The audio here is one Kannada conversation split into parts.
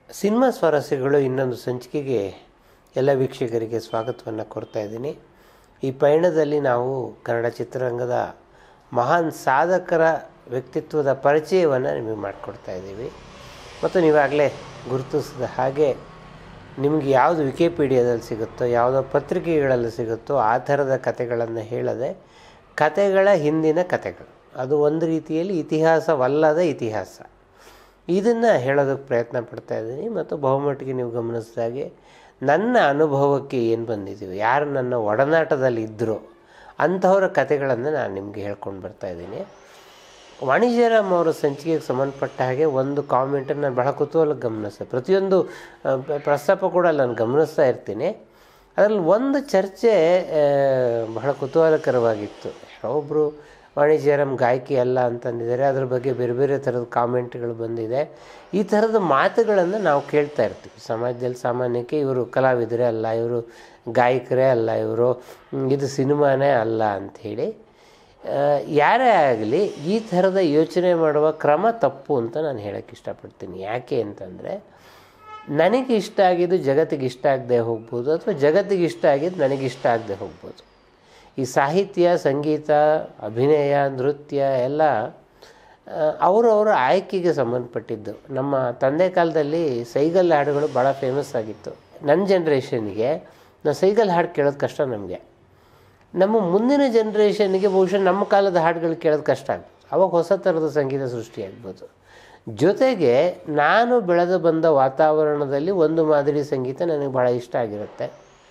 ಸಿನಿಮಾ ಸ್ವಾರಸ್ಯಗಳು ಇನ್ನೊಂದು ಸಂಚಿಕೆಗೆ ಎಲ್ಲ ವೀಕ್ಷಕರಿಗೆ ಸ್ವಾಗತವನ್ನು ಕೊಡ್ತಾ ಇದ್ದೀನಿ ಈ ಪಯಣದಲ್ಲಿ ನಾವು ಕನ್ನಡ ಚಿತ್ರರಂಗದ ಮಹಾನ್ ಸಾಧಕರ ವ್ಯಕ್ತಿತ್ವದ ಪರಿಚಯವನ್ನು ನಿಮಗೆ ಮಾಡಿಕೊಡ್ತಾ ಇದ್ದೀವಿ ಮತ್ತು ನೀವಾಗಲೇ ಗುರುತಿಸಿದ ಹಾಗೆ ನಿಮಗೆ ಯಾವುದು ವಿಕಿಪೀಡಿಯಾದಲ್ಲಿ ಸಿಗುತ್ತೋ ಯಾವುದೋ ಪತ್ರಿಕೆಗಳಲ್ಲಿ ಸಿಗುತ್ತೋ ಆ ಥರದ ಕಥೆಗಳನ್ನು ಹೇಳದೆ ಕತೆಗಳ ಹಿಂದಿನ ಕತೆಗಳು ಅದು ಒಂದು ರೀತಿಯಲ್ಲಿ ಇತಿಹಾಸವಲ್ಲದ ಇತಿಹಾಸ ಇದನ್ನು ಹೇಳೋದಕ್ಕೆ ಪ್ರಯತ್ನ ಪಡ್ತಾ ಇದ್ದೀನಿ ಮತ್ತು ಬಹುಮಟ್ಟಿಗೆ ನೀವು ಗಮನಿಸಿದಾಗೆ ನನ್ನ ಅನುಭವಕ್ಕೆ ಏನು ಬಂದಿದ್ದೀವಿ ಯಾರು ನನ್ನ ಒಡನಾಟದಲ್ಲಿ ಇದ್ದರೋ ಅಂಥವರ ಕತೆಗಳನ್ನು ನಾನು ನಿಮಗೆ ಹೇಳ್ಕೊಂಡು ಬರ್ತಾ ಇದ್ದೀನಿ ವಾಣಿಜ್ಯರಾಮ್ ಅವರ ಸಂಚಿಕೆಗೆ ಸಂಬಂಧಪಟ್ಟ ಹಾಗೆ ಒಂದು ಕಾಮೆಂಟನ್ನು ನಾನು ಬಹಳ ಕುತೂಹಲ ಗಮನಿಸಿದೆ ಪ್ರತಿಯೊಂದು ಆ, ಪ್ರ- ಪ್ರಸ್ತಾಪ ಕೂಡ ನಾನು ಗಮನಿಸ್ತಾ ಇರ್ತೀನಿ ಅದರಲ್ಲಿ ಒಂದು ಚರ್ಚೆ ಆ, ಬಹಳ ಕುತೂಹಲಕರವಾಗಿತ್ತು ಯಾರೊಬ್ಬರು ವಾಣಿಜ್ಯರಾಮ್ ಗಾಯಕಿ ಅಲ್ಲ ಅಂತಂದಿದ್ದಾರೆ ಅದ್ರ ಬಗ್ಗೆ ಬೇರೆ ಬೇರೆ ಥರದ ಕಾಮೆಂಟ್ಗಳು ಬಂದಿದೆ ಈ ಥರದ ಮಾತುಗಳನ್ನು ನಾವು ಕೇಳ್ತಾ ಇರ್ತೀವಿ ಸಮಾಜದಲ್ಲಿ ಸಾಮಾನ್ಯಕ್ಕೆ ಇವರು ಕಲಾವಿದರೇ ಅಲ್ಲ ಇವರು ಗಾಯಕರೇ ಅಲ್ಲ ಇವರು ಹ್ಮ್, ಇದು ಸಿನಿಮಾನೇ ಅಲ್ಲ ಅಂಥೇಳಿ ಆ, ಯಾರೇ ಆಗಲಿ ಈ ಥರದ ಯೋಚನೆ ಮಾಡುವ ಕ್ರಮ ತಪ್ಪು ಅಂತ ನಾನು ಹೇಳೋಕ್ಕೆ ಇಷ್ಟಪಡ್ತೀನಿ ಯಾಕೆ ಅಂತಂದರೆ ನನಗೆ ಇಷ್ಟ ಆಗಿದ್ದು ಜಗತ್ತಿಗೆ ಇಷ್ಟ ಆಗದೆ ಹೋಗ್ಬೋದು ಅಥವಾ ಜಗತ್ತಿಗೆ ಇಷ್ಟ ಆಗಿದ್ದು ನನಗೆ ಇಷ್ಟ ಆಗದೆ ಹೋಗ್ಬೋದು ಈ ಸಾಹಿತ್ಯ ಸಂಗೀತ ಅಭಿನಯ ನೃತ್ಯ ಎಲ್ಲ ಆ, ಅವರವರ ಆಯ್ಕೆಗೆ ಸಂಬಂಧಪಟ್ಟಿದ್ದು ನಮ್ಮ ತಂದೆ ಕಾಲದಲ್ಲಿ ಸೈಗಲ್ ಹಾಡುಗಳು ಭಾಳ ಫೇಮಸ್ ಆಗಿತ್ತು ನನ್ನ ಜನ್ರೇಷನ್ಗೆ ನಾವು ಸೈಗಲ್ ಹಾಡು ಕೇಳೋದು ಕಷ್ಟ ನಮಗೆ ನಮ್ಮ ಮುಂದಿನ ಜನ್ರೇಷನ್ಗೆ ಬಹುಶಃ ನಮ್ಮ ಕಾಲದ ಹಾಡುಗಳು ಕೇಳೋದು ಕಷ್ಟ ಆಗ್ಬೋದು ಅವಾಗ ಹೊಸ ಥರದ ಸಂಗೀತ ಸೃಷ್ಟಿಯಾಗ್ಬೋದು ಜೊತೆಗೆ ನಾನು ಬೆಳೆದು ಬಂದ ವಾತಾವರಣದಲ್ಲಿ ಒಂದು ಮಾದರಿ ಸಂಗೀತ ನನಗೆ ಭಾಳ ಇಷ್ಟ ಆಗಿರುತ್ತೆ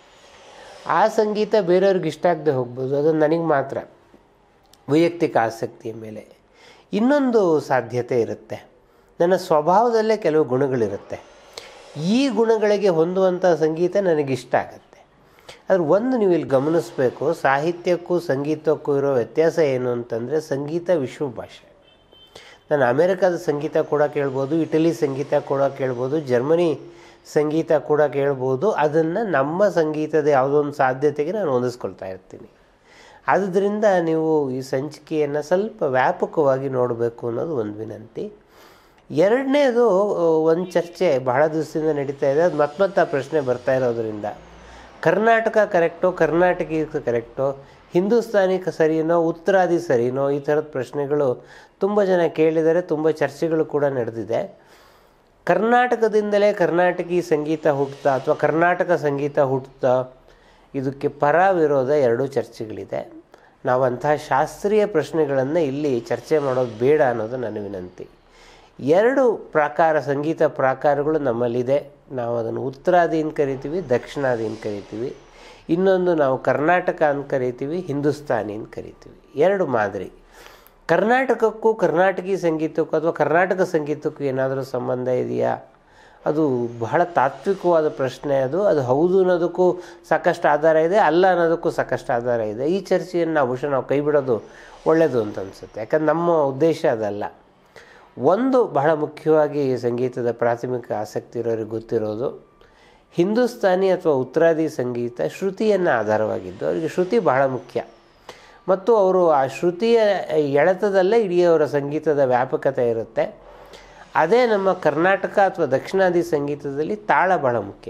ಆ ಸಂಗೀತ ಬೇರೆಯವ್ರಿಗೆ ಇಷ್ಟ ಆಗದೆ ಹೋಗ್ಬೋದು ಅದು ನನಗೆ ಮಾತ್ರ ವೈಯಕ್ತಿಕ ಆಸಕ್ತಿಯ ಮೇಲೆ ಇನ್ನೊಂದು ಸಾಧ್ಯತೆ ಇರುತ್ತೆ ನನ್ನ ಸ್ವಭಾವದಲ್ಲೇ ಕೆಲವು ಗುಣಗಳಿರುತ್ತೆ ಈ ಗುಣಗಳಿಗೆ ಹೊಂದುವಂಥ ಸಂಗೀತ ನನಗಿಷ್ಟ ಆಗುತ್ತೆ ಆದರೆ ಒಂದು ನೀವು ಇಲ್ಲಿ ಗಮನಿಸಬೇಕು ಸಾಹಿತ್ಯಕ್ಕೂ ಸಂಗೀತಕ್ಕೂ ಇರೋ ವ್ಯತ್ಯಾಸ ಏನು ಅಂತಂದರೆ ಸಂಗೀತ ವಿಶ್ವ ಭಾಷೆ ನಾನು ಅಮೇರಿಕಾದ ಸಂಗೀತ ಕೂಡ ಕೇಳ್ಬೋದು ಇಟಲಿ ಸಂಗೀತ ಕೂಡ ಕೇಳ್ಬೋದು ಜರ್ಮನಿ ಸಂಗೀತ ಕೂಡ ಕೇಳ್ಬೋದು ಅದನ್ನು ನಮ್ಮ ಸಂಗೀತದ ಯಾವುದೋ ಒಂದು ಸಾಧ್ಯತೆಗೆ ನಾನು ಹೊಂದಿಸ್ಕೊಳ್ತಾ ಇರ್ತೀನಿ ಆದ್ದರಿಂದ ನೀವು ಈ ಸಂಚಿಕೆಯನ್ನು ಸ್ವಲ್ಪ ವ್ಯಾಪಕವಾಗಿ ನೋಡಬೇಕು ಅನ್ನೋದು ಒಂದು ವಿನಂತಿ ಎರಡನೇದು ಒಂದು ಚರ್ಚೆ ಬಹಳ ದಿವಸದಿಂದ ನಡೀತಾ ಇದೆ ಅದು ಮತ್ತೆ ಮತ್ತೆ ಆ ಪ್ರಶ್ನೆ ಬರ್ತಾ ಇರೋದ್ರಿಂದ ಕರ್ನಾಟಕ ಕರೆಕ್ಟೋ ಕರ್ನಾಟಕಿ ಕರೆಕ್ಟೋ ಹಿಂದೂಸ್ತಾನಿ ಕ- ಸರಿನೋ ಉತ್ತರಾದಿ ಸರಿನೋ ಈ ಥರದ ಪ್ರಶ್ನೆಗಳು ತುಂಬ ಜನ ಕೇಳಿದ್ದಾರೆ ತುಂಬ ಚರ್ಚೆಗಳು ಕೂಡ ನಡೆದಿದೆ ಕರ್ನಾಟಕದಿಂದಲೇ ಕರ್ನಾಟಕಿ ಸಂಗೀತ ಹುಟ್ಟುತ್ತಾ ಅಥವಾ ಕರ್ನಾಟಕ ಸಂಗೀತ ಹುಟ್ಟುತ್ತಾ ಇದಕ್ಕೆ ಪರ ವಿರೋಧ ಎರಡೂ ಚರ್ಚೆಗಳಿದೆ ನಾವು ಅಂತಹ ಶಾಸ್ತ್ರೀಯ ಪ್ರಶ್ನೆಗಳನ್ನು ಇಲ್ಲಿ ಚರ್ಚೆ ಮಾಡೋದು ಬೇಡ ಅನ್ನೋದು ನನ್ನ ವಿನಂತಿ ಎರಡು ಪ್ರಾಕಾರ ಸಂಗೀತ ಪ್ರಾಕಾರಗಳು ನಮ್ಮಲ್ಲಿದೆ ನಾವು ಅದನ್ನು ಉತ್ತರಾದಿ ಅಂತ ಕರಿತೀವಿ ದಕ್ಷಿಣಾದಿ ಅಂತ ಕರಿತೀವಿ ಇನ್ನೊಂದು ನಾವು ಕರ್ನಾಟಕ ಅಂತ ಕರಿತೀವಿ ಹಿಂದೂಸ್ತಾನಿ ಅಂತ ಕರಿತೀವಿ ಎರಡು ಮಾದರಿ ಕರ್ನಾಟಕಕ್ಕೂ ಕರ್ನಾಟಕಿ ಸಂಗೀತಕ್ಕೂ ಅಥವಾ ಕರ್ನಾಟಕ ಸಂಗೀತಕ್ಕೂ ಏನಾದರೂ ಸಂಬಂಧ ಇದೆಯಾ ಅದು ಬಹಳ ತಾತ್ವಿಕವಾದ ಪ್ರಶ್ನೆ ಅದು ಅದು ಹೌದು ಅನ್ನೋದಕ್ಕೂ ಸಾಕಷ್ಟು ಆಧಾರ ಇದೆ ಅಲ್ಲ ಅನ್ನೋದಕ್ಕೂ ಸಾಕಷ್ಟು ಆಧಾರ ಇದೆ ಈ ಚರ್ಚೆಯನ್ನು ನಾವು ಬಹುಶಃ ನಾವು ಕೈ ಬಿಡೋದು ಒಳ್ಳೆಯದು ಅಂತ ಅನಿಸುತ್ತೆ ಯಾಕಂದ್ರೆ ನಮ್ಮ ಉದ್ದೇಶ ಅದಲ್ಲ ಒಂದು ಬಹಳ ಮುಖ್ಯವಾಗಿ ಈ ಸಂಗೀತದ ಪ್ರಾಥಮಿಕ ಆಸಕ್ತಿ ಇರೋರಿಗೆ ಗೊತ್ತಿರೋದು ಹಿಂದೂಸ್ತಾನಿ ಅಥವಾ ಉತ್ತರಾದಿ ಸಂಗೀತ ಶ್ರುತಿಯನ್ನು ಆಧಾರವಾಗಿದ್ದು ಅವರಿಗೆ ಶ್ರುತಿ ಬಹಳ ಮುಖ್ಯ ಮತ್ತು ಅವರು ಆ ಶ್ರುತಿಯ ಎಳೆತದಲ್ಲೇ ಇಡೀ ಅವರ ಸಂಗೀತದ ವ್ಯಾಪಕತೆ ಇರುತ್ತೆ ಅದೇ ನಮ್ಮ ಕರ್ನಾಟಕ ಅಥವಾ ದಕ್ಷಿಣಾದಿ ಸಂಗೀತದಲ್ಲಿ ತಾಳ ಬಹಳ ಮುಖ್ಯ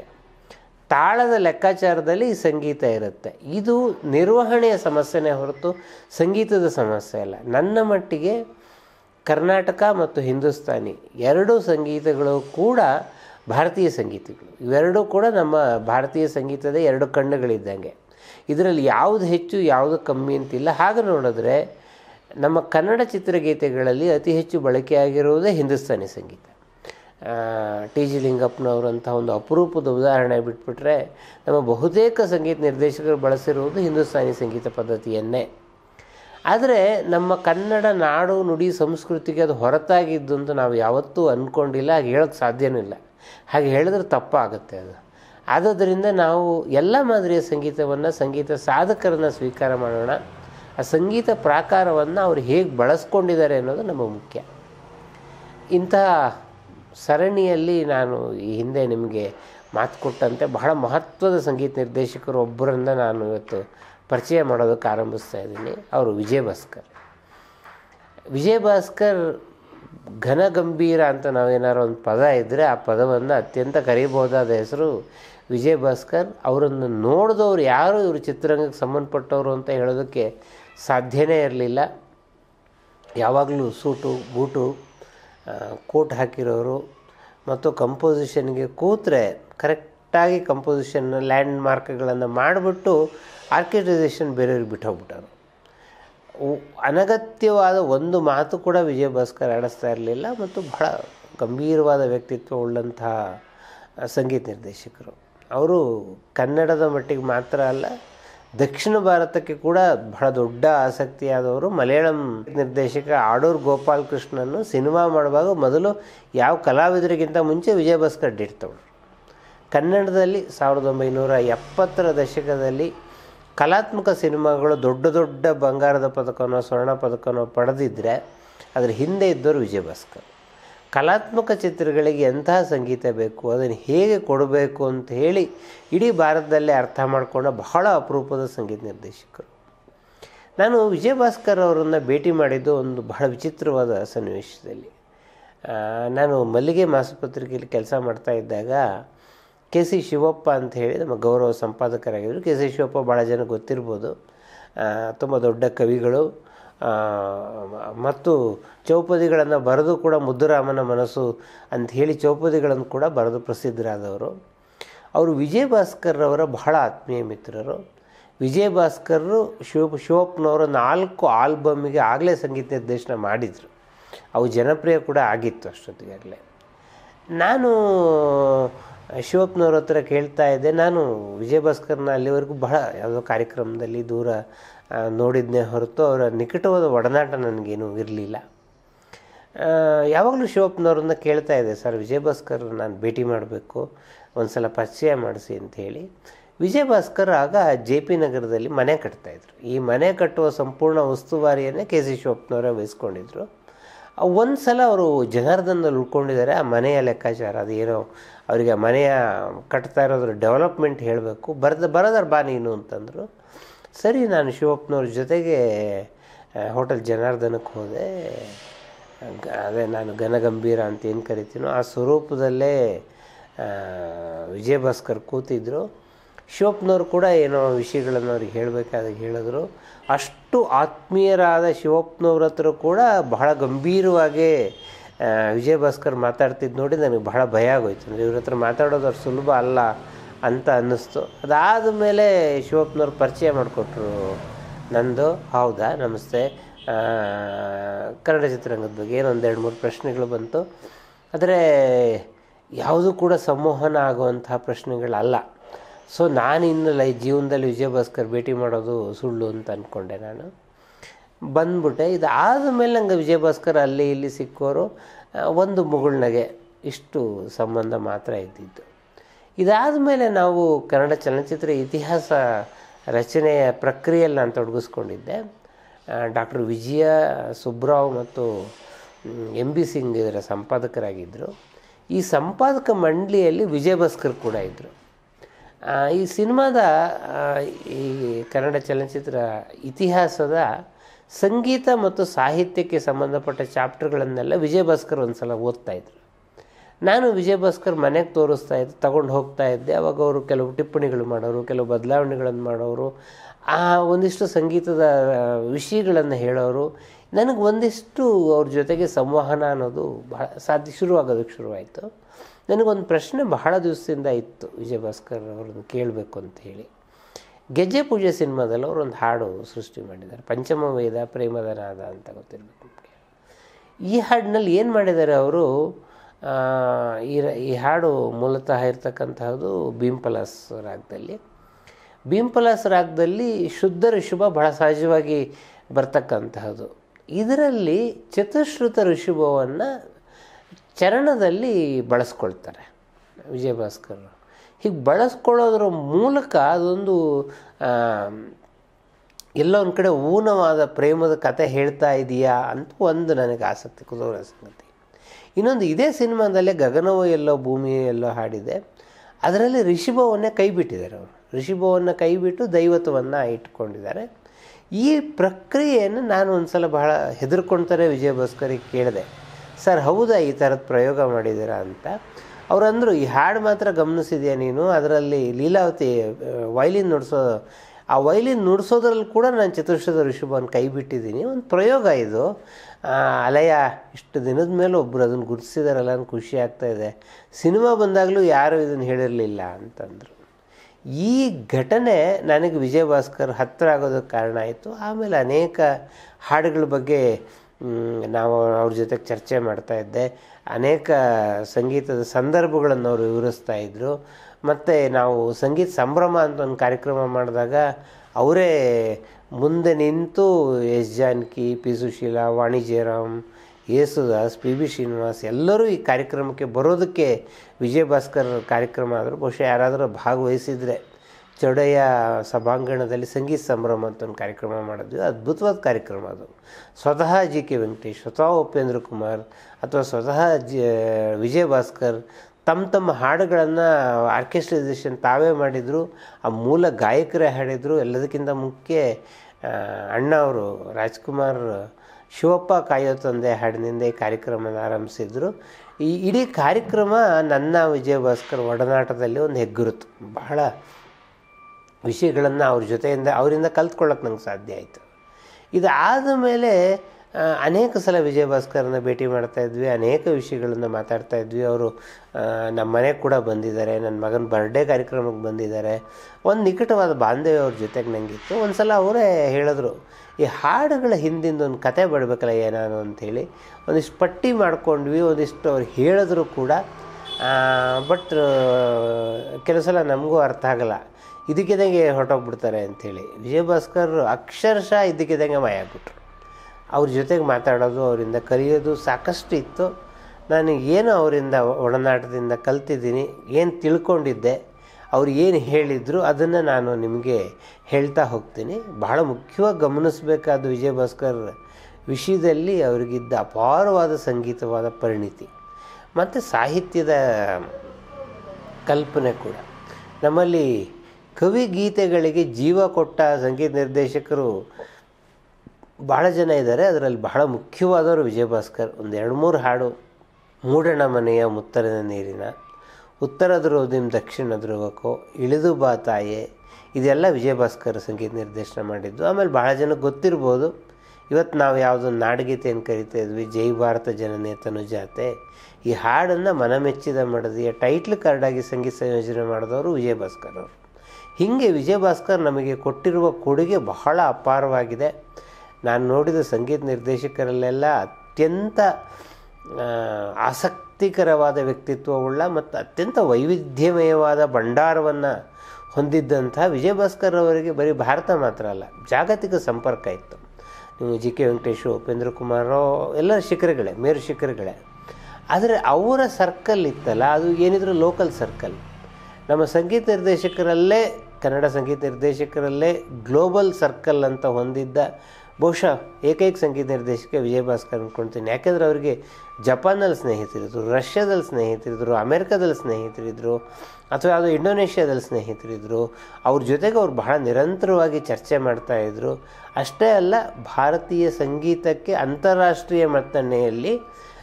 ತಾಳದ ಲೆಕ್ಕಾಚಾರದಲ್ಲಿ ಈ ಸಂಗೀತ ಇರುತ್ತೆ ಇದು ನಿರ್ವಹಣೆಯ ಸಮಸ್ಯೆನೇ ಹೊರತು ಸಂಗೀತದ ಸಮಸ್ಯೆ ಅಲ್ಲ ನನ್ನ ಮಟ್ಟಿಗೆ ಕರ್ನಾಟಕ ಮತ್ತು ಹಿಂದೂಸ್ತಾನಿ ಎರಡೂ ಸಂಗೀತಗಳು ಕೂಡ ಭಾರತೀಯ ಸಂಗೀತಗಳು ಇವೆರಡೂ ಕೂಡ ನಮ್ಮ ಭಾರತೀಯ ಸಂಗೀತದ ಎರಡು ಕಣ್ಣುಗಳಿದ್ದಂಗೆ ಇದರಲ್ಲಿ ಯಾವುದು ಹೆಚ್ಚು ಯಾವುದು ಕಮ್ಮಿ ಅಂತಿಲ್ಲ ಹಾಗೆ ನೋಡಿದ್ರೆ ನಮ್ಮ ಕನ್ನಡ ಚಿತ್ರಗೀತೆಗಳಲ್ಲಿ ಅತಿ ಹೆಚ್ಚು ಬಳಕೆಯಾಗಿರುವುದೇ ಹಿಂದೂಸ್ತಾನಿ ಸಂಗೀತ ಟಿ ಜಿ ಲಿಂಗಪ್ಪನವರಂಥ ಒಂದು ಅಪರೂಪದ ಉದಾಹರಣೆ ಬಿಟ್ಬಿಟ್ರೆ ನಮ್ಮ ಬಹುತೇಕ ಸಂಗೀತ ನಿರ್ದೇಶಕರು ಬಳಸಿರುವುದು ಹಿಂದೂಸ್ತಾನಿ ಸಂಗೀತ ಪದ್ಧತಿಯನ್ನೇ ಆದರೆ ನಮ್ಮ ಕನ್ನಡ ನಾಡು ನುಡಿ ಸಂಸ್ಕೃತಿಗೆ ಅದು ಹೊರತಾಗಿದ್ದು ಅಂತ ನಾವು ಯಾವತ್ತೂ ಅಂದ್ಕೊಂಡಿಲ್ಲ ಹಾಗೆ ಹೇಳೋಕ್ಕೆ ಸಾಧ್ಯನೂ ಇಲ್ಲ ಹಾಗೆ ಹೇಳಿದ್ರೆ ತಪ್ಪಾಗುತ್ತೆ ಅದು ಆದುದರಿಂದ ನಾವು ಎಲ್ಲ ಮಾದರಿಯ ಸಂಗೀತವನ್ನು ಸಂಗೀತ ಸಾಧಕರನ್ನು ಸ್ವೀಕಾರ ಮಾಡೋಣ ಆ ಸಂಗೀತ ಪ್ರಾಕಾರವನ್ನು ಅವರು ಹೇಗೆ ಬಳಸ್ಕೊಂಡಿದ್ದಾರೆ ಅನ್ನೋದು ನಮ್ಮ ಮುಖ್ಯ ಇಂತಹ ಸರಣಿಯಲ್ಲಿ ನಾನು ಈ ಹಿಂದೆ ನಿಮಗೆ ಮಾತು ಕೊಟ್ಟಂತೆ ಬಹಳ ಮಹತ್ವದ ಸಂಗೀತ ನಿರ್ದೇಶಕರು ಒಬ್ಬರನ್ನ ನಾನು ಇವತ್ತು ಪರಿಚಯ ಮಾಡೋದಕ್ಕೆ ಆರಂಭಿಸ್ತಾ ಇದ್ದೀನಿ ಅವರು ವಿಜಯ್ ಭಾಸ್ಕರ್ ವಿಜಯ್ ಭಾಸ್ಕರ್ ಘನಗಂಭೀರ ಅಂತ ನಾವೇನಾರು ಒಂದು ಪದ ಇದ್ದರೆ ಆ ಪದವನ್ನು ಅತ್ಯಂತ ಕರೀಬಹುದಾದ ಹೆಸರು ವಿಜಯ್ ಭಾಸ್ಕರ್ ಅವರನ್ನು ನೋಡಿದವ್ರು ಯಾರು ಇವರು ಚಿತ್ರರಂಗಕ್ಕೆ ಸಂಬಂಧಪಟ್ಟವರು ಅಂತ ಹೇಳೋದಕ್ಕೆ ಸಾಧ್ಯನೇ ಇರಲಿಲ್ಲ ಯಾವಾಗಲೂ ಸೂಟು ಬೂಟು ಆ, ಕೋಟ್ ಹಾಕಿರೋರು ಮತ್ತು ಕಂಪೋಸಿಷನ್ಗೆ ಕೂತ್ರೆ ಕರೆಕ್ಟಾಗಿ ಕಂಪೋಸಿಷನ್ ಲ್ಯಾಂಡ್ ಮಾರ್ಕ್ಗಳನ್ನು ಮಾಡಿಬಿಟ್ಟು ಆರ್ಕಿಟೈಸೇಷನ್ ಬೇರೆಯವ್ರಿಗೆ ಬಿಟ್ಟು ಹೋಗ್ಬಿಟ್ಟರು ಉ- ಅನಗತ್ಯವಾದ ಒಂದು ಮಾತು ಕೂಡ ವಿಜಯ ಭಾಸ್ಕರ್ ಆಡಿಸ್ತಾ ಇರಲಿಲ್ಲ ಮತ್ತು ಬಹಳ ಗಂಭೀರವಾದ ವ್ಯಕ್ತಿತ್ವ ಉಳ್ಳಂತಹ ಸಂಗೀತ ನಿರ್ದೇಶಕರು ಅವರು ಕನ್ನಡದ ಮಟ್ಟಿಗೆ ಮಾತ್ರ ಅಲ್ಲ ದಕ್ಷಿಣ ಭಾರತಕ್ಕೆ ಕೂಡ ಬಹಳ ದೊಡ್ಡ ಆಸಕ್ತಿಯಾದವರು ಮಲಯಾಳಂ ನಿರ್ದೇಶಕ ಆಡೂರು ಗೋಪಾಲ್ ಕೃಷ್ಣನ್ನು ಸಿನಿಮಾ ಮಾಡುವಾಗ ಮೊದಲು ಯಾವ ಕಲಾವಿದರಿಗಿಂತ ಮುಂಚೆ ವಿಜಯ ಭಾಸ್ಕರ್ ಡೇಟ್ ತಗೊಂಡ್ರು ಕನ್ನಡದಲ್ಲಿ ಸಾವಿರದ ಒಂಬೈನೂರ ಎಪ್ಪತ್ತರ ದಶಕದಲ್ಲಿ ಕಲಾತ್ಮಕ ಸಿನಿಮಾಗಳು ದೊಡ್ಡ ದೊಡ್ಡ ಬಂಗಾರದ ಪದಕನೋ ಸ್ವರ್ಣ ಪದಕನೋ ಪಡೆದಿದ್ದರೆ ಅದರ ಹಿಂದೆ ಇದ್ದವರು ವಿಜಯ ಭಾಸ್ಕರ್ ಕಲಾತ್ಮಕ ಚಿತ್ರಗಳಿಗೆ ಎಂತಹ ಸಂಗೀತ ಬೇಕು ಅದನ್ನು ಹೇಗೆ ಕೊಡಬೇಕು ಅಂತ ಹೇಳಿ ಇಡೀ ಭಾರತದಲ್ಲೇ ಅರ್ಥ ಮಾಡಿಕೊಂಡ ಬಹಳ ಅಪರೂಪದ ಸಂಗೀತ ನಿರ್ದೇಶಕರು ನಾನು ವಿಜಯ ಭಾಸ್ಕರ್ ಅವರನ್ನು ಭೇಟಿ ಮಾಡಿದ್ದು ಒಂದು ಬಹಳ ವಿಚಿತ್ರವಾದ ಸನ್ನಿವೇಶದಲ್ಲಿ ಆ, ನಾನು ಮಲ್ಲಿಗೆ ಮಾಸಪತ್ರಿಕೆಯಲ್ಲಿ ಕೆಲಸ ಮಾಡ್ತಾ ಇದ್ದಾಗ ಕೆ ಸಿ ಶಿವಪ್ಪ ಅಂತ ಹೇಳಿ ನಮ್ಮ ಗೌರವ ಸಂಪಾದಕರಾಗಿದ್ದರು ಕೆ ಸಿ ಶಿವಪ್ಪ ಭಾಳ ಜನ ಗೊತ್ತಿರ್ಬೋದು ತುಂಬ ದೊಡ್ಡ ಕವಿಗಳು ಆ, ಮತ್ತು ಚೌಪದಿಗಳನ್ನು ಬರೆದು ಕೂಡ ಮುದ್ದುರಾಮನ ಮನಸ್ಸು ಅಂತ ಹೇಳಿ ಚೌಪದಿಗಳನ್ನು ಕೂಡ ಬರೆದು ಪ್ರಸಿದ್ಧರಾದವರು ಅವರು ವಿಜಯ ಭಾಸ್ಕರ್ ಅವರ ಬಹಳ ಆತ್ಮೀಯ ಮಿತ್ರರು ವಿಜಯ ಭಾಸ್ಕರ್ರು ಶಿವ ಶಿವಪ್ಪನವರ ನಾಲ್ಕು ಆಲ್ಬಮ್ಮಿಗೆ ಆಗಲೇ ಸಂಗೀತ ನಿರ್ದೇಶನ ಮಾಡಿದರು ಅವು ಜನಪ್ರಿಯ ಕೂಡ ಆಗಿತ್ತು ಅಷ್ಟೊತ್ತಿಗಾಗಲೇ ನಾನು ಶಿವಪ್ಪನವ್ರ ಹತ್ರ ಕೇಳ್ತಾ ಇದ್ದೆ ನಾನು ವಿಜಯ ಭಾಸ್ಕರ್ನ ಅಲ್ಲಿವರೆಗೂ ಬಹಳ ಯಾವುದೋ ಕಾರ್ಯಕ್ರಮದಲ್ಲಿ ದೂರ ಆ, ನೋಡಿದ್ನೇ ಹೊರತು ಅವರ ನಿಕಟವಾದ ಒಡನಾಟ ನನಗೇನು ಇರಲಿಲ್ಲ ಯಾವಾಗಲೂ ಶಿವಪ್ಪನವ್ರನ್ನ ಕೇಳ್ತಾ ಇದ್ದೆ ಸರ್ ವಿಜಯ ಭಾಸ್ಕರ್ ನಾನು ಭೇಟಿ ಮಾಡಬೇಕು ಒಂದು ಸಲ ಪರಿಚಯ ಮಾಡಿಸಿ ಅಂತ ಹೇಳಿ ವಿಜಯ ಭಾಸ್ಕರ್ ಆಗ ಜೆ ಪಿ ನಗರದಲ್ಲಿ ಮನೆ ಕಟ್ತಾಯಿದ್ರು ಈ ಮನೆ ಕಟ್ಟುವ ಸಂಪೂರ್ಣ ಉಸ್ತುವಾರಿಯನ್ನೇ ಕೆ ಸಿ ಶಿವಪ್ಪನವರೇ ವಹಿಸ್ಕೊಂಡಿದ್ರು ಒಂದು ಸಲ ಅವರು ಜನಾರ್ದನಲ್ಲಿ ಉಳ್ಕೊಂಡಿದ್ದಾರೆ ಆ ಮನೆಯ ಲೆಕ್ಕಾಚಾರ ಅದೇನೋ ಅವರಿಗೆ ಆ ಮನೆಯ ಕಟ್ತಾ ಇರೋದ್ರ ಡೆವಲಪ್ಮೆಂಟ್ ಹೇಳಬೇಕು ಬರದ ಬರೋದಾರ ಬಾ ನೀನು ಅಂತಂದರು ಸರಿ ನಾನು ಶಿವಪ್ಪನವ್ರ ಜೊತೆಗೆ ಹೋಟೆಲ್ ಜನಾರ್ದನಕ್ಕೆ ಹೋದೆ ಗ- ಅದೇ ನಾನು ಘನಗಂಭೀರ ಅಂತ ಏನು ಕರಿತೀನೋ ಆ ಸ್ವರೂಪದಲ್ಲೇ ಆ, ವಿಜಯ ಭಾಸ್ಕರ್ ಕೂತಿದ್ರು ಶಿವಪ್ಪನವ್ರು ಕೂಡ ಏನೋ ವಿಷಯಗಳನ್ನು ಅವ್ರಿಗೆ ಹೇಳಬೇಕಾದಾಗ ಹೇಳಿದ್ರು ಅಷ್ಟು ಆತ್ಮೀಯರಾದ ಶಿವಪ್ಪನವ್ರ ಹತ್ರ ಕೂಡ ಬಹಳ ಗಂಭೀರವಾಗಿ ಆ, ವಿಜಯ ಭಾಸ್ಕರ್ ಮಾತಾಡ್ತಿದ್ದು ನೋಡಿ ನನಗೆ ಬಹಳ ಭಯ ಆಗೋಯ್ತು ಅಂದರೆ ಇವ್ರ ಹತ್ರ ಮಾತಾಡೋದು ಅಷ್ಟು ಸುಲಭ ಅಲ್ಲ ಅಂತ ಅನ್ನಿಸ್ತು ಅದಾದ ಮೇಲೆ ಶಿವಪ್ಪನವ್ರು ಪರಿಚಯ ಮಾಡಿಕೊಟ್ರು ನಂದು ಹೌದಾ ನಮಸ್ತೆ ಆ, ಕನ್ನಡ ಚಿತ್ರರಂಗದ ಬಗ್ಗೆ ಏನೊಂದು ಎರಡು ಮೂರು ಪ್ರಶ್ನೆಗಳು ಬಂತು ಆದರೆ ಯಾವುದೂ ಕೂಡ ಸಂಮೋಹನ ಆಗುವಂತಹ ಪ್ರಶ್ನೆಗಳಲ್ಲ ಸೊ ನಾನು ಇನ್ನು ಲೈ ಜೀವನದಲ್ಲಿ ವಿಜಯ ಭಾಸ್ಕರ್ ಭೇಟಿ ಮಾಡೋದು ಸುಳ್ಳು ಅಂತ ಅಂದ್ಕೊಂಡೆ ನಾನು ಬಂದ್ಬಿಟ್ಟೆ ಇದಾದ ಮೇಲೆ ನಂಗೆ ವಿಜಯ ಭಾಸ್ಕರ್ ಅಲ್ಲಿ ಇಲ್ಲಿ ಸಿಕ್ಕೋರು ಆ, ಒಂದು ಮುಗುಳ್ನಗೆ ಇಷ್ಟು ಸಂಬಂಧ ಮಾತ್ರ ಇದ್ದಿದ್ದು ಇದಾದ ಮೇಲೆ ನಾವು ಕನ್ನಡ ಚಲನಚಿತ್ರ ಇತಿಹಾಸ ರಚನೆಯ ಪ್ರಕ್ರಿಯೆಯಲ್ಲಿ ನಾನು ತೊಡಗಿಸ್ಕೊಂಡಿದ್ದೆ ಡಾಕ್ಟರ್ ವಿಜಯ ಸುಬ್ರಾವ್ ಮತ್ತು ಎಂ ಬಿ ಸಿಂಗ್ ಇದರ ಸಂಪಾದಕರಾಗಿದ್ದರು ಈ ಸಂಪಾದಕ ಮಂಡಳಿಯಲ್ಲಿ ವಿಜಯ ಭಾಸ್ಕರ್ ಕೂಡ ಇದ್ದರು ಆ, ಈ ಸಿನಿಮಾದ ಆ, ಈ ಕನ್ನಡ ಚಲನಚಿತ್ರ ಇತಿಹಾಸದ ಸಂಗೀತ ಮತ್ತು ಸಾಹಿತ್ಯಕ್ಕೆ ಸಂಬಂಧಪಟ್ಟ ಚಾಪ್ಟರ್ಗಳನ್ನೆಲ್ಲ ವಿಜಯ ಭಾಸ್ಕರ್ ಒಂದು ಸಲ ಓದ್ತಾ ಇದ್ರು ನಾನು ವಿಜಯ ಭಾಸ್ಕರ್ ಮನೆಗೆ ತೋರಿಸ್ತಾ ಇದ್ದೆ ತಗೊಂಡು ಹೋಗ್ತಾ ಇದ್ದೆ ಅವಾಗ ಅವರು ಕೆಲವು ಟಿಪ್ಪಣಿಗಳು ಮಾಡೋರು ಕೆಲವು ಬದಲಾವಣೆಗಳನ್ನು ಮಾಡೋರು ಆ ಒಂದಿಷ್ಟು ಸಂಗೀತದ ವಿಷಯಗಳನ್ನು ಹೇಳೋರು ನನಗೆ ಒಂದಿಷ್ಟು ಅವ್ರ ಜೊತೆಗೆ ಸಂವಹನ ಅನ್ನೋದು ಬಹಳ ಸಾಧ್ಯ ಶುರುವಾಗೋದಕ್ಕೆ ಶುರುವಾಯಿತು ನನಗೊಂದು ಪ್ರಶ್ನೆ ಬಹಳ ದಿವಸದಿಂದ ಇತ್ತು ವಿಜಯ ಭಾಸ್ಕರ್ ಅವ್ರನ್ನ ಕೇಳಬೇಕು ಅಂತ ಹೇಳಿ ಗೆಜ್ಜೆ ಪೂಜೆ ಸಿನಿಮಾದಲ್ಲಿ ಅವರು ಒಂದು ಹಾಡು ಸೃಷ್ಟಿ ಮಾಡಿದ್ದಾರೆ ಪಂಚಮ ವೇದ ಪ್ರೇಮದ ನಾದ ಅಂತ ಗೊತ್ತಿರಬೇಕು ನಿಮಗೆ ಈ ಹಾಡಿನಲ್ಲಿ ಏನು ಮಾಡಿದ್ದಾರೆ ಅವರು ಆ, ಈ ರ- ಈ ಹಾಡು ಮೂಲತಃ ಇರ್ತಕ್ಕಂತಹದ್ದು ಭೀಂಪಲಾಸ್ ರಾಗದಲ್ಲಿ ಭೀಂಪಲಾಸ್ ರಾಗದಲ್ಲಿ ಶುದ್ಧ ಋಷಭ ಬಹಳ ಸಹಜವಾಗಿ ಬರ್ತಕ್ಕಂತಹದ್ದು ಇದರಲ್ಲಿ ಚತುಶ್ರುತ ಋಷಭವನ್ನು ಚರಣದಲ್ಲಿ ಬಳಸ್ಕೊಳ್ತಾರೆ ವಿಜಯ ಭಾಸ್ಕರ್ ಹೀಗೆ ಬಳಸ್ಕೊಳ್ಳೋದ್ರ ಮೂಲಕ ಅದೊಂದು ಆ, ಎಲ್ಲೋ ಒಂದು ಕಡೆ ಊನವಾದ ಪ್ರೇಮದ ಕತೆ ಹೇಳ್ತಾ ಇದೆಯಾ ಅಂತ ಒಂದು ನನಗೆ ಆಸಕ್ತಿ ಕುತೂಹಲ ಸಂಗತಿ ಇನ್ನೊಂದು ಇದೇ ಸಿನಿಮಾದಲ್ಲೇ ಗಗನವೋ ಎಲ್ಲೋ ಭೂಮಿಯೋ ಎಲ್ಲೋ ಹಾಡಿದೆ ಅದರಲ್ಲಿ ಋಷಭವನ್ನೇ ಕೈ ಬಿಟ್ಟಿದ್ದಾರೆ ಅವರು ಋಷಭವನ್ನು ಕೈ ಬಿಟ್ಟು ದೈವತ್ವವನ್ನು ಇಟ್ಕೊಂಡಿದ್ದಾರೆ ಈ ಪ್ರಕ್ರಿಯೆಯನ್ನು ನಾನು ಒಂದು ಸಲ ಬಹಳ ಹೆದರ್ಕೊಳ್ತಾರೆ ವಿಜಯ ಭಾಸ್ಕರಿಗೆ ಕೇಳಿದೆ ಸರ್ ಹೌದಾ ಈ ಥರದ ಪ್ರಯೋಗ ಮಾಡಿದ್ದೀರಾ ಅಂತ ಅವ್ರು ಅಂದರು ಈ ಹಾಡು ಮಾತ್ರ ಗಮನಿಸಿದ್ಯಾ ನೀನು ಅದರಲ್ಲಿ ಲೀಲಾವತಿ ವೈಲಿನ್ ನುಡಿಸೋ ಆ ವೈಲಿನ್ ನುಡಿಸೋದ್ರಲ್ಲಿ ಕೂಡ ನಾನು ಚತುರ್ಷದ ಋಷಭವನ್ನು ಕೈ ಬಿಟ್ಟಿದ್ದೀನಿ ಒಂದು ಪ್ರಯೋಗ ಇದು ಆ, ಅಲಯ ಇಷ್ಟು ದಿನದ ಮೇಲೆ ಒಬ್ಬರು ಅದನ್ನು ಗುರುತಿಸಿದಾರಲ್ಲ ಅಂತ ಖುಷಿ ಆಗ್ತಾ ಇದೆ ಸಿನಿಮಾ ಬಂದಾಗಲೂ ಯಾರೂ ಇದನ್ನು ಹೇಳಿರಲಿಲ್ಲ ಅಂತಂದರು ಈ ಘಟನೆ ನನಗೆ ವಿಜಯ ಭಾಸ್ಕರ್ ಹತ್ತಿರ ಆಗೋದಕ್ಕೆ ಕಾರಣ ಆಯಿತು ಆಮೇಲೆ ಅನೇಕ ಹಾಡುಗಳ ಬಗ್ಗೆ ಮ್, ನಾವು ಅವ್ರ ಜೊತೆಗೆ ಚರ್ಚೆ ಮಾಡ್ತಾ ಇದ್ದೆ ಅನೇಕ ಸಂಗೀತದ ಸಂದರ್ಭಗಳನ್ನು ಅವರು ವಿವರಿಸ್ತಾ ಇದ್ದರು ಮತ್ತು ನಾವು ಸಂಗೀತ ಸಂಭ್ರಮ ಅಂತ ಒಂದು ಕಾರ್ಯಕ್ರಮ ಮಾಡಿದಾಗ ಅವರೇ ಮುಂದೆ ನಿಂತು S Janaki P Susheela Vani Jayaram Yesudas P B Srinivas ಎಲ್ಲರೂ ಈ ಕಾರ್ಯಕ್ರಮಕ್ಕೆ ಬರೋದಕ್ಕೆ ವಿಜಯ ಭಾಸ್ಕರ್ ಕಾರ್ಯಕ್ರಮ ಆದರೂ ಬಹುಶಃ ಯಾರಾದರೂ ಭಾಗವಹಿಸಿದರೆ ಚೌಡಯ್ಯ ಸಭಾಂಗಣದಲ್ಲಿ ಸಂಗೀತ ಸಂಭ್ರಮ ಅಂತ ಒಂದು ಕಾರ್ಯಕ್ರಮ ಮಾಡಿದ್ವಿ ಅದ್ಭುತವಾದ ಕಾರ್ಯಕ್ರಮ ಅದು ಸ್ವತಃ ಜಿ ಕೆ ವೆಂಕಟೇಶ್ ಸ್ವತಃ ಉಪೇಂದ್ರ ಕುಮಾರ್ ಅಥವಾ ಸ್ವತಃ ಜಿ ವಿಜಯ ಭಾಸ್ಕರ್ ತಮ್ಮ ತಮ್ಮ ಹಾಡುಗಳನ್ನು ಆರ್ಕೆಸ್ಟ್ರೈಸೇಷನ್ ತಾವೇ ಮಾಡಿದರು ಆ ಮೂಲ ಗಾಯಕರೇ ಹಾಡಿದರು ಎಲ್ಲದಕ್ಕಿಂತ ಮುಖ್ಯ ಆ, ಅಣ್ಣ ಅವರು ರಾಜ್ಕುಮಾರ್ ಶಿವಪ್ಪ ಕಾಯೋ ತಂದೆ ಹಾಡಿನಿಂದ ಈ ಕಾರ್ಯಕ್ರಮನ ಆರಂಭಿಸಿದ್ರು ಈ ಇಡೀ ಕಾರ್ಯಕ್ರಮ ನನ್ನ ವಿಜಯ ಭಾಸ್ಕರ್ ಒಡನಾಟದಲ್ಲಿ ಒಂದು ಹೆಗ್ಗುರುತು ಬಹಳ ವಿಷಯಗಳನ್ನು ಅವ್ರ ಜೊತೆಯಿಂದ ಅವರಿಂದ ಕಲ್ತ್ಕೊಳ್ಳೋಕೆ ನಂಗೆ ಸಾಧ್ಯ ಆಯಿತು ಇದಾದ ಮೇಲೆ ಆ, ಅನೇಕ ಸಲ ವಿಜಯ ಭಾಸ್ಕರನ್ನ ಭೇಟಿ ಮಾಡ್ತಾ ಇದ್ವಿ ಅನೇಕ ವಿಷಯಗಳನ್ನು ಮಾತಾಡ್ತಾ ಇದ್ವಿ ಅವರು ನಮ್ಮ ಮನೆಗೆ ಕೂಡ ಬಂದಿದ್ದಾರೆ ನನ್ನ ಮಗನ ಬರ್ಡೇ ಕಾರ್ಯಕ್ರಮಕ್ಕೆ ಬಂದಿದ್ದಾರೆ ಒಂದು ನಿಕಟವಾದ ಬಾಂಧವ್ಯ ಅವ್ರ ಜೊತೆಗೆ ನನಗಿತ್ತು ಒಂದು ಸಲ ಅವರೇ ಹೇಳಿದ್ರು ಈ ಹಾಡುಗಳ ಹಿಂದಿಂದ ಒಂದು ಕತೆ ಬರಬೇಕಲ್ಲ ಏನಾನು ಅಂಥೇಳಿ ಒಂದಿಷ್ಟು ಪಟ್ಟಿ ಮಾಡ್ಕೊಂಡ್ವಿ ಒಂದಿಷ್ಟು ಅವ್ರು ಹೇಳಿದ್ರು ಕೂಡ ಬಟ್ ಕೆಲವು ಸಲ ನಮಗೂ ಅರ್ಥ ಆಗಲ್ಲ ಇದಕ್ಕಿದಂಗೆ ಹೊರಟೋಗ್ಬಿಡ್ತಾರೆ ಅಂಥೇಳಿ ವಿಜಯ ಭಾಸ್ಕರ್ ಅಕ್ಷರಶಃ ಇದಕ್ಕಿದಂಗೆ ಮಾಯ ಆಗ್ಬಿಟ್ರು ಅವ್ರ ಜೊತೆಗೆ ಮಾತಾಡೋದು ಅವರಿಂದ ಕಲಿಯೋದು ಸಾಕಷ್ಟು ಇತ್ತು ನಾನು ಏನು ಅವರಿಂದ ಒಡನಾಟದಿಂದ ಕಲ್ತಿದ್ದೀನಿ ಏನು ತಿಳ್ಕೊಂಡಿದ್ದೆ ಅವ್ರು ಏನು ಹೇಳಿದರು ಅದನ್ನು ನಾನು ನಿಮಗೆ ಹೇಳ್ತಾ ಹೋಗ್ತೀನಿ ಬಹಳ ಮುಖ್ಯವಾಗಿ ಗಮನಿಸಬೇಕಾದ ವಿಜಯ ಭಾಸ್ಕರ್ ವಿಷಯದಲ್ಲಿ ಅವರಿಗಿದ್ದ ಅಪಾರವಾದ ಸಂಗೀತವಾದ ಪರಿಣಿತಿ ಮತ್ತು ಸಾಹಿತ್ಯದ ಕಲ್ಪನೆ ಕೂಡ ನಮ್ಮಲ್ಲಿ ಕವಿ ಗೀತೆಗಳಿಗೆ ಜೀವ ಕೊಟ್ಟ ಸಂಗೀತ ನಿರ್ದೇಶಕರು ಭಾಳ ಜನ ಇದ್ದಾರೆ ಅದರಲ್ಲಿ ಬಹಳ ಮುಖ್ಯವಾದವರು ವಿಜಯ ಭಾಸ್ಕರ್ ಒಂದು ಎರಡು ಮೂರು ಹಾಡು ಮೂಡಣ ಮನೆಯ ಮುತ್ತರದ ನೀರಿನ ಉತ್ತರ ಧ್ರುವ ನಿಮ್ಮ ದಕ್ಷಿಣ ಧ್ರುವಕ್ಕೋ ಇಳಿದು ಬಾ ತಾಯೆ ಇದೆಲ್ಲ ವಿಜಯ ಭಾಸ್ಕರ್ ಸಂಗೀತ ನಿರ್ದೇಶನ ಮಾಡಿದ್ದು ಆಮೇಲೆ ಭಾಳ ಜನಕ್ಕೆ ಗೊತ್ತಿರ್ಬೋದು ಇವತ್ತು ನಾವು ಯಾವುದೊಂದು ನಾಡಗೀತೆಯನ್ನು ಕರಿತಾ ಇದ್ವಿ ಜೈ ಭಾರತ ಜನನೇ ತನುಜಾತೆ ಈ ಹಾಡನ್ನು ಮನಮೆಚ್ಚಿದ ಮಡದಿಯ ಟೈಟ್ಲ್ ಕಾರ್ಡಾಗಿ ಸಂಗೀತ ಸಂಯೋಜನೆ ಮಾಡಿದವರು ವಿಜಯ ಭಾಸ್ಕರ್ ಅವರು ಹೀಗೆ ವಿಜಯ ಭಾಸ್ಕರ್ ನಮಗೆ ಕೊಟ್ಟಿರುವ ಕೊಡುಗೆ ಬಹಳ ಅಪಾರವಾಗಿದೆ ನಾನು ನೋಡಿದ ಸಂಗೀತ ನಿರ್ದೇಶಕರಲ್ಲೆಲ್ಲ ಅತ್ಯಂತ ಆ, ಆಸಕ್ತಿಕರವಾದ ವ್ಯಕ್ತಿತ್ವವುಳ್ಳ ಮತ್ತು ಅತ್ಯಂತ ವೈವಿಧ್ಯಮಯವಾದ ಭಂಡಾರವನ್ನು ಹೊಂದಿದ್ದಂಥ ವಿಜಯ ಭಾಸ್ಕರ್ ಅವರಿಗೆ ಬರೀ ಭಾರತ ಮಾತ್ರ ಅಲ್ಲ ಜಾಗತಿಕ ಸಂಪರ್ಕ ಇತ್ತು ನೀವು ಜಿ ಕೆ ವೆಂಕಟೇಶು ಉಪೇಂದ್ರ ಕುಮಾರೋ ಎಲ್ಲ ಶಿಖರಗಳೇ ಮೇರು ಶಿಖರಗಳೇ ಆದರೆ ಅವರ ಸರ್ಕಲ್ ಇತ್ತಲ್ಲ ಅದು ಏನಿದ್ರು ಲೋಕಲ್ ಸರ್ಕಲ್ ನಮ್ಮ ಸಂಗೀತ ನಿರ್ದೇಶಕರಲ್ಲೇ ಕನ್ನಡ ಸಂಗೀತ ನಿರ್ದೇಶಕರಲ್ಲೇ ಗ್ಲೋಬಲ್ ಸರ್ಕಲ್ ಅಂತ ಹೊಂದಿದ್ದ ಬಹುಶಃ ಏಕೈಕ ಸಂಗೀತ ನಿರ್ದೇಶಕ ವಿಜಯ ಭಾಸ್ಕರ್ ಅಂದ್ಕೊಳ್ತೀನಿ ಯಾಕೆಂದರೆ ಅವರಿಗೆ ಜಪಾನಲ್ಲಿ ಸ್ನೇಹಿತರಿದ್ದರು ರಷ್ಯಾದಲ್ಲಿ ಸ್ನೇಹಿತರಿದ್ದರು ಅಮೆರಿಕದಲ್ಲಿ ಸ್ನೇಹಿತರಿದ್ದರು ಅಥವಾ ಯಾವುದೋ ಇಂಡೋನೇಷ್ಯಾದಲ್ಲಿ ಸ್ನೇಹಿತರಿದ್ದರು ಅವ್ರ ಜೊತೆಗೆ ಅವ್ರು ಬಹಳ ನಿರಂತರವಾಗಿ ಚರ್ಚೆ ಮಾಡ್ತಾಯಿದ್ರು ಅಷ್ಟೇ ಅಲ್ಲ ಭಾರತೀಯ ಸಂಗೀತಕ್ಕೆ ಅಂತಾರಾಷ್ಟ್ರೀಯ ಮಟ್ಟಣೆಯಲ್ಲಿ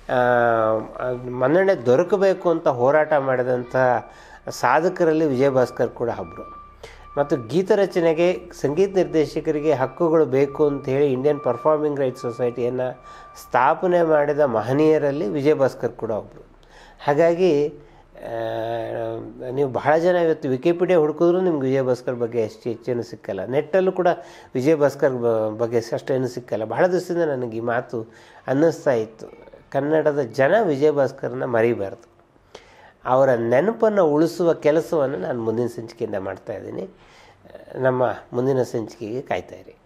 ಮನ್ನಣೆ ದೊರಕಬೇಕು ಅಂತ ಹೋರಾಟ ಮಾಡಿದಂಥ ಸಾಧಕರಲ್ಲಿ ವಿಜಯ ಭಾಸ್ಕರ್ ಕೂಡ ಒಬ್ಬರು ಮತ್ತು ಗೀತ ರಚನೆಗೆ ಸಂಗೀತ ನಿರ್ದೇಶಕರಿಗೆ ಹಕ್ಕುಗಳು ಬೇಕು ಅಂತ ಹೇಳಿ ಇಂಡಿಯನ್ ಪರ್ಫಾರ್ಮಿಂಗ್ ರೈಟ್ಸ್ ಸೊಸೈಟಿಯನ್ನು ಸ್ಥಾಪನೆ ಮಾಡಿದ ಮಹನೀಯರಲ್ಲಿ ವಿಜಯ ಭಾಸ್ಕರ್ ಕೂಡ ಒಬ್ಬರು ಹಾಗಾಗಿ ಆ, ನೀವು ಬಹಳ ಜನ ಇವತ್ತು ವಿಕಿಪೀಡಿಯಾ ಹುಡುಕಿದ್ರು ನಿಮ್ಗೆ ವಿಜಯ ಭಾಸ್ಕರ್ ಬಗ್ಗೆ ಅಷ್ಟು ಹೆಚ್ಚೇನು ಸಿಕ್ಕಲ್ಲ ನೆಟ್ಟಲ್ಲೂ ಕೂಡ ವಿಜಯ ಭಾಸ್ಕರ್ ಬ- ಬಗ್ಗೆ ಅಷ್ಟೇನು ಸಿಕ್ಕಲ್ಲ ಬಹಳ ದಿವಸದಿಂದ ನನಗೆ ಈ ಮಾತು ಅನ್ನಿಸ್ತಾ ಇತ್ತು ಕನ್ನಡದ ಜನ ವಿಜಯ ಭಾಸ್ಕರನ್ನ ಮರಿಬಾರ್ದು ಅವರ ನೆನಪನ್ನು ಉಳಿಸುವ ಕೆಲಸವನ್ನು ನಾನು ಮುಂದಿನ ಸಂಚಿಕೆಯಿಂದ ಮಾಡ್ತಾಯಿದ್ದೀನಿ ನಮ್ಮ ಮುಂದಿನ ಸಂಚಿಕೆಗೆ ಕಾಯ್ತಾ ಇರಿ